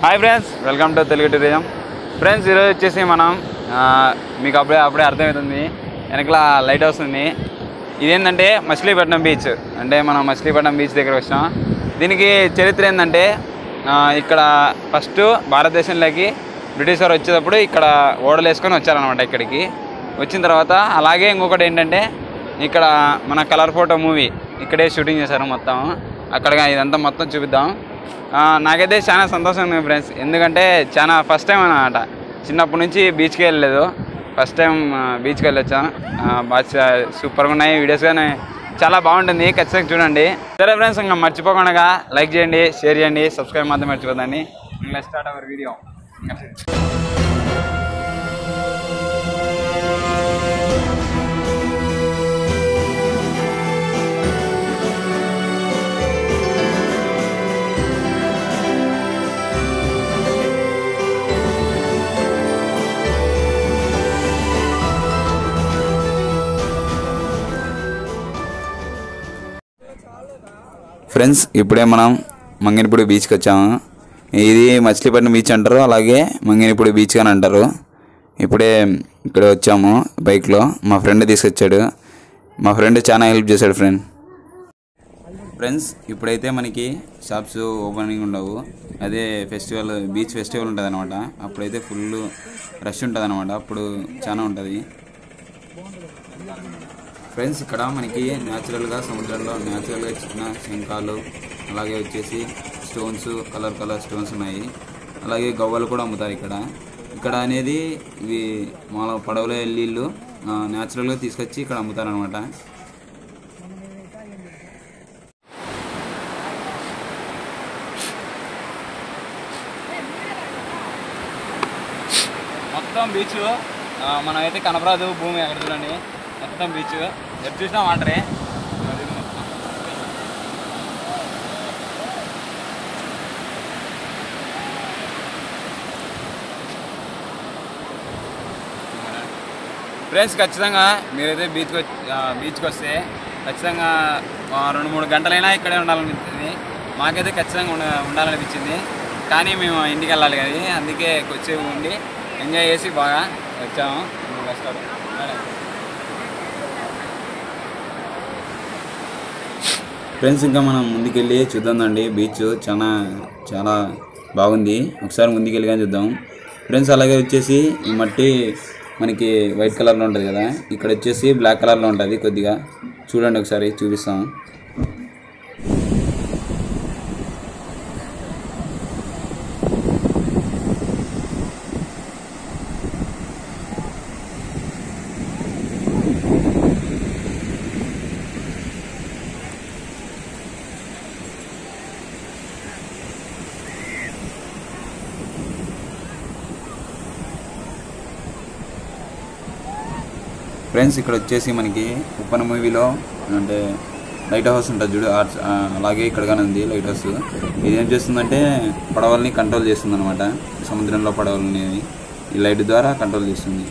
Hi friends welcome to Telugu tourism friends ఈరోజు వచ్చేసి మనం ఆ, మీకు అప్పుడే అప్పుడే అర్థమవుతుంది వెనకల లైట్ హౌస్ ఉంది ఇదేంటంటే మచిలీపట్నం బీచ్ అంటే మనం మచిలీపట్నం బీచ్ దగ్గర వచ్చాం దీనికి చరిత్ర ఏంటంటే ఆ, ఇక్కడ ఫస్ట్ భారతదేశంలోకి బ్రిటిష్ వారు వచ్చేటప్పుడు ఇక్కడ ఓడలు వేసుకొని వచ్చారనమాట ఇక్కడికి వచ్చిన తర్వాత అలాగే ఇంకొకటి ఏంటంటే ఇక్కడ మన కలర్ ఫోటో మూవీ ఇక్కడే షూటింగ్ చేశారు మొత్తం అక్కడ ఇదంతా మొత్తం చూపిద్దాం ఆ, నాకైతే చాలా సంతోషంగా ఉంది ఫ్రెండ్స్ ఎందుకంటే చాలా ఫస్ట్ టైం అన్నమాట చిన్నప్పటి నుంచి బీచ్కి వెళ్ళలేదు ఫస్ట్ టైం బీచ్కి వెళ్ళొచ్చాం ఆ, బాగా చా- సూపర్గా ఉన్నాయి వీడియోస్ కానీ చాలా బాగుంటుంది ఖచ్చితంగా చూడండి సరే ఫ్రెండ్స్ ఇంకా మర్చిపోకుండా లైక్ చేయండి షేర్ చేయండి సబ్స్క్రైబ్ మాత్రం మర్చిపోదండి ఇంకా స్టార్ట్ అవర్ వీడియో ఫ్రెండ్స్ ఇప్పుడే మనం మంగినపూడి బీచ్కి వచ్చాము ఇది మచిలీపట్నం బీచ్ అంటారు అలాగే మంగినపూడి బీచ్ అని అంటారు ఇప్పుడే ఇక్కడ వచ్చాము బైక్లో మా ఫ్రెండ్ తీసుకొచ్చాడు మా ఫ్రెండ్ చాలా హెల్ప్ చేశాడు ఫ్రెండ్ ఫ్రెండ్స్ ఇప్పుడైతే మనకి షాప్స్ ఓపెనింగ్ ఉండవు అదే ఫెస్టివల్ బీచ్ ఫెస్టివల్ ఉంటుంది అనమాట అప్పుడైతే ఫుల్ రష్ ఉంటుంది అనమాట అప్పుడు చాలా ఉంటుంది ఫ్రెండ్స్ ఇక్కడ మనకి న్యాచురల్గా సముద్రంలో న్యాచురల్గా చిన్న శంఖాలు అలాగే వచ్చేసి స్టోన్స్ కలర్ కలర్ స్టోన్స్ ఉన్నాయి అలాగే గవ్వలు కూడా అమ్ముతారు ఇక్కడ ఇక్కడ అనేది ఇవి మాల పడవలో వెళ్ళిళ్ళు న్యాచురల్గా తీసుకొచ్చి ఇక్కడ అమ్ముతారు అనమాట మొత్తం బీచ్ మనం అయితే కనపరాదు భూమి ఎక్కడ చూడండి మొత్తం బీచ్ ఎటు చూసినా వాటరే అది మొత్తం. ఫ్రెండ్స్ ఖచ్చితంగా మీరైతే బీచ్కి వచ్చి బీచ్కి వస్తే ఖచ్చితంగా ఆ, రెండు మూడు గంటలైనా ఇక్కడే ఉండాలనిపిస్తుంది మాకైతే ఖచ్చితంగా ఉండ ఉండాలనిపించింది కానీ మేము ఇంటికి వెళ్ళాలి కదా అందుకే వచ్చి ఉండి ఎంజాయ్ చేసి బాగా వచ్చాము ఇప్పుడు వస్తారు ఫ్రెండ్స్ ఇంకా మనం ముందుకెళ్ళి చూద్దామండి బీచ్ చాలా చాలా బాగుంది ఒకసారి ముందుకెళ్ళి కానీ చూద్దాం ఫ్రెండ్స్ అలాగే వచ్చేసి ఈ మట్టి మనకి వైట్ కలర్లో ఉంటుంది కదా ఇక్కడ వచ్చేసి బ్లాక్ కలర్లో ఉంటుంది కొద్దిగా చూడండి ఒకసారి చూపిస్తాం ఫ్రెండ్స్ ఇక్కడ వచ్చేసి మనకి ఉప్పన మూవీలో అంటే లైట్ హౌస్ ఉంటుంది చూడు ఆ- ఆ, అలాగే ఇక్కడ కానీ ఉంది లైట్ హౌస్ ఇది ఏం చేస్తుందంటే పడవల్ని కంట్రోల్ చేస్తుంది అనమాట సముద్రంలో పడవలని ఈ లైట్ ద్వారా కంట్రోల్ చేస్తుంది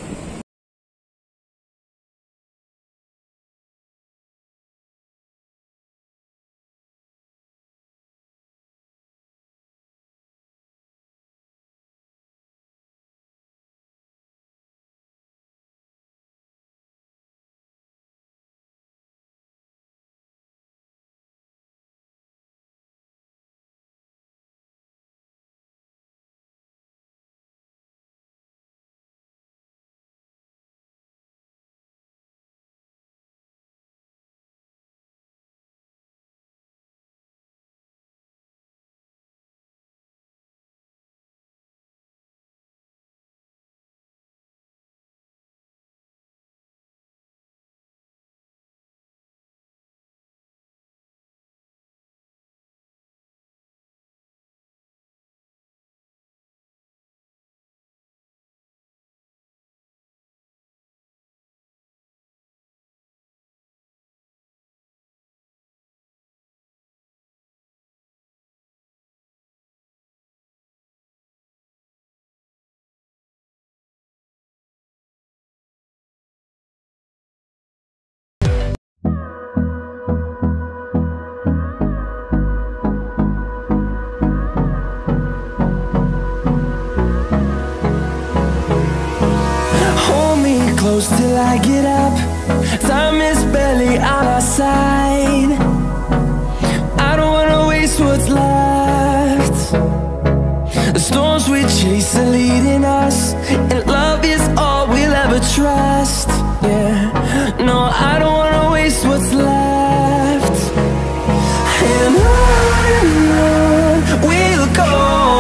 close till I get up. Time is barely on our side. I don't wanna waste what's left. The storms we chase are leading us, and love is all we'll ever trust. Yeah, no, I don't wanna waste what's left. And on and on we'll go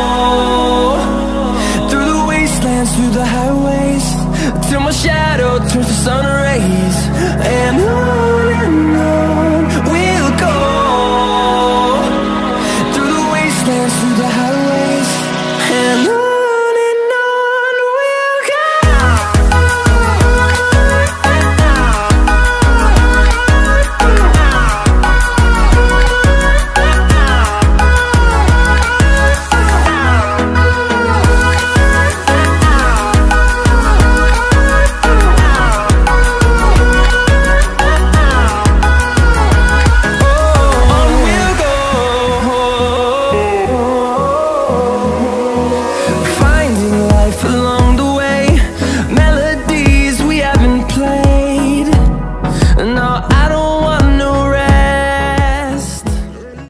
through the wastelands, through the highways, till my shadow turns to sun rays. And on